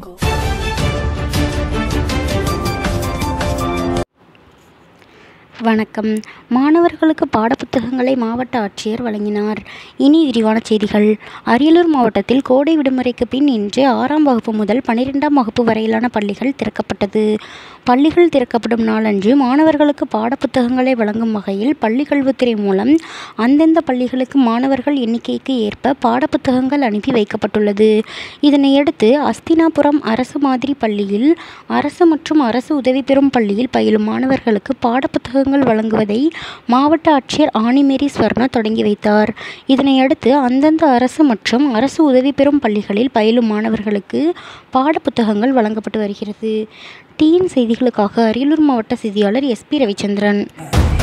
jungle. வணக்கம் மாணவர்களுக்கு பாடப்புத்தகங்களை மாவட்ட ஆட்சியர் வழங்கினார் இனி விரிவான செய்திகள் அரியலூர் மாவட்டத்தில் கோடை விடுமுறைக்கு பின் இன்று ஆறாம் வகுப்பு முதல் பன்னிரெண்டாம் வகுப்பு வரையிலான பள்ளிகள் திறக்கப்பட்டது பள்ளிகள் திறக்கப்படும் நாளன்று மாணவர்களுக்கு பாடப்புத்தகங்களை வழங்கும் வகையில் பள்ளிக்கல்வித்துறை மூலம் அந்தந்த பள்ளிகளுக்கு மாணவர்கள் எண்ணிக்கைக்கு ஏற்ப பாடப்புத்தகங்கள் அனுப்பி வைக்கப்பட்டுள்ளது இதனையடுத்து அஸ்தினாபுரம் அரசு மாதிரி பள்ளியில் அரசு மற்றும் அரசு உதவி பெறும் பள்ளியில் பயிலும் மாணவர்களுக்கு பாடப்புத்தகங்கள் வழங்குவதை மாவட்ட ஆட்சியர் ஆணிமேரி ஸ்வர்ணா தொடங்கி வைத்தார் இதனையடுத்து அந்தந்த அரசு மற்றும் அரசு உதவி பெறும் பள்ளிகளில் பயிலும் மாணவர்களுக்கு பாடப்புத்தகங்கள் வழங்கப்பட்டு வருகிறது டிஎன் செய்திகளுக்காக அரியலூர் மாவட்ட செய்தியாளர் எஸ்பி ரவிச்சந்திரன்